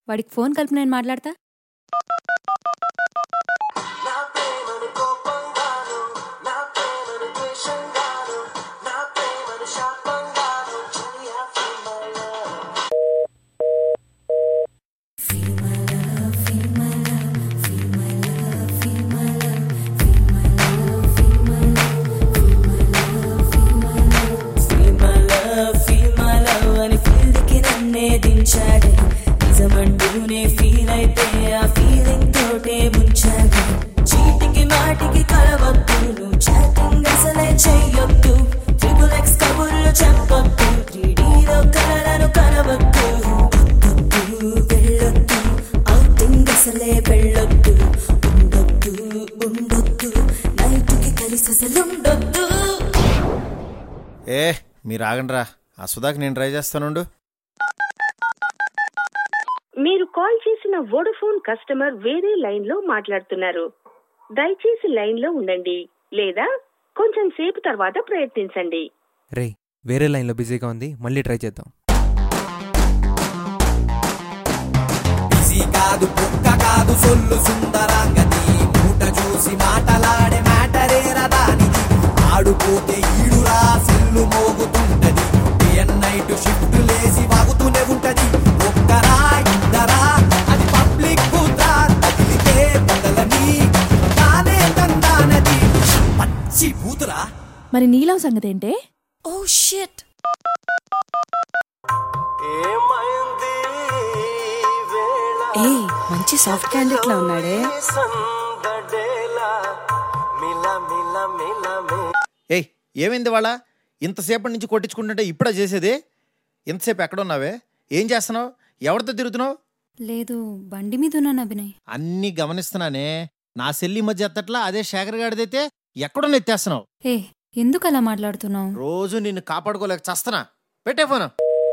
వాడికి ఫోన్ కలిపి నేను మాట్లాడతా Feel my love, feel my love అని ఫీల్డ్ కి నన్నే దించాడు నిజమంటూనే ఫీల్ అయితే ఆ ఫీలింగ్ తోటే ముంచాడు చీటికి మాటికి కలవద్దు నువ్వు చాటింగ్ అసలే చెయ్యొద్దు ట్రిపుల్ ఎక్స్ కబుర్లు చెప్పొద్దు త్రీడీలో కలలను కనవద్దు వద్దొద్దు వెళ్ళొద్దు అవుటింగ్ అసలే వెళ్ళొద్దు ఉండొద్దు ఉండొద్దు నైట్కి కలిసి అసలు ఉండొద్దు ఏ మీరు ఆగండ్రా ఆ సుధాకి నేను ట్రై చేస్తానుండు మీరు కాల్ చేసిన వోడఫోన్ కస్టమర్ వేరే లైన్ లో మాట్లాడుతున్నారు దయచేసి లైన్ లో ఉండండి లేదా కొంచెం సేపు తర్వాత ప్రయత్నించండి రే వేరే లైన్లో బిజీగా ఉంది మళ్ళీ ట్రై చేద్దాం బిజీ కాదు కుక్క కాదు సొల్లు సుందరాంగది మూట చూసి మాటలాడే మ్యాటరేరా దానిది ఆడుపోతే ఈడురా సెల్లు మోగుతుంటది డే అండ్ నైట్ షిఫ్ట్ లేసి వాగుతూనే ఉంటది ఒక్కరా ఇద్దరా అది పబ్లిక్ కూతురా తగిలితే బదలని తానే తందానది పచ్చి బూతురా మరి నీలం సంగతి ఏంటే ఓ షిట్ ఏ మంచి సాఫ్ట్ క్యాండిడేట్ లా ఉన్నాడే ఏయ్ ఏమైంది వాళ్ళ ఇంతసేపటి నుంచి కొట్టించుకుంటుంటే ఇప్పుడే చేసేది ఇంతసేపు ఎక్కడున్నావే ఏం చేస్తున్నావు ఎవరితో తిరుగుతున్నావు లేదు బండి మీద ఉన్నాను అభినయ్ అన్నీ గమనిస్తున్నానే నా సెల్లి మధ్య ఎత్తట్లా అదే శేఖర్ గాడిదైతే ఎక్కడో ఎత్తేస్తున్నావు ఏ ఎందుకు అలా మాట్లాడుతున్నావు రోజు నిన్ను కాపాడుకోలేక చస్తున్నా పెట్టే ఫోన్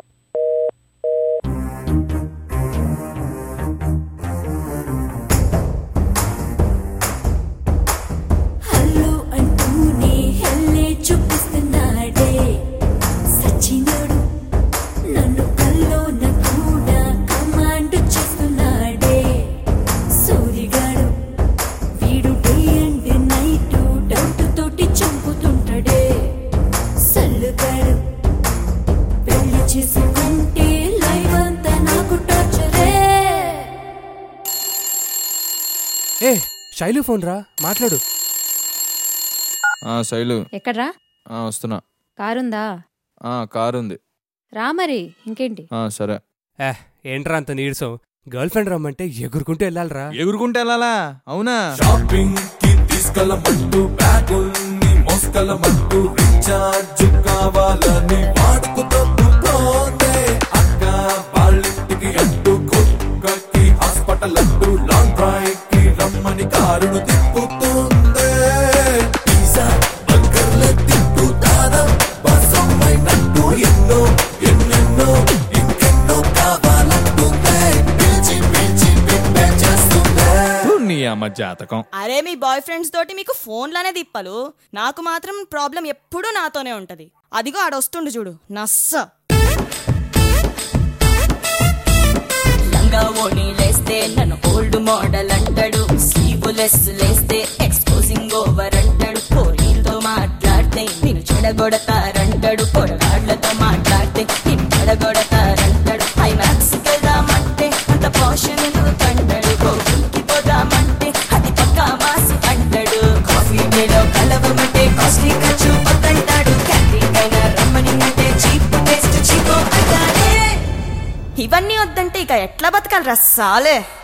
హలో అంటూనే హెల్లే చూపిస్తున్నాడే సచినుడు నన్ను కల్లోన కూడా కమాండ్ చేస్తున్నాడే సూరిగాడు వీడు డే అండ్ నైట్ డౌట్ తోటి చంపుతుంటాడే సల్లుగాడు పెళ్లి చేసుకుంటే లైఫ్ అంతా నాకు టార్చరే ఏ శైలు ఫోన్ రా మాట్లాడు ఆ శైలు ఎక్కడ్రా ఆ వస్తున్నా కారుందా ఆ కారు ఉంది రా మరి ఇంకేంటి ఆ సరే ఏ ఏంట్రా అంత నీరసం గర్ల్ ఫ్రెండ్ రమ్మంటే ఎగురుకుంటూ వెళ్ళాలిరా ఎగురుకుంటే వెళ్ళాలా అవునా షాపింగ్ కి తీసుకెళ్ళమంటూ బ్యాగుల్ని మోసుకెళ్ళమంటూ రీఛార్జ్ కావాలని వాడుకు తప్పుతోందే అక్క వాళ్ళింటికి అంటూ కుక్కకి హాస్పిటల్ అంటూ లాంగ్ డ్రైవ్ కి రమ్మని కారును తిప్పుతుందే పిజ్జా బర్గర్లు తింటూ దానం బసమైనట్టు ఎన్నో ఎన్నెన్నో ఇంకెన్నో కావాలంటుందే పిలిచి పిలిచి పిప్పే చేస్తుందే నీ అమ్మ జాతకం అరే మీ బాయ్ ఫ్రెండ్స్ తోటి మీకు ఫోన్లనే తిప్పలు నాకు మాత్రం ప్రాబ్లం ఎప్పుడూ నాతోనే ఉంటది అదిగో ఆడొస్తుండు చూడు నస్స లంగా ఓణి లేస్తే నన్ను ఓల్డ్ మోడల్ అంటాడు స్లీవ్లెస్ లేస్తే ఎక్స్పోజింగ్ ఓవర్ అంటాడు పోలీలతో మాట్లాడితే నేను చెడగొడతారంటాడు పొరగాళ్లతో మాట్లాడితే నేను చెడగొడతారంటాడు ఐమాక్స్ వెళ్దామంటే అంత పోషన్ కంటాడు కోకికి పోదామంటే అది పక్కా మాసు అంటాడు కాఫీ డేలో కలవమంటే కాస్ట్లీ ఖర్చు వద్దంటాడు క్యాంటీన్ అయినా రమ్మని అంటే చీప్ టేస్ట్ చీప్ అంటాడే ఇవన్నీ వద్దంటే ఇక ఎట్లా బతకాలి రస్సాలే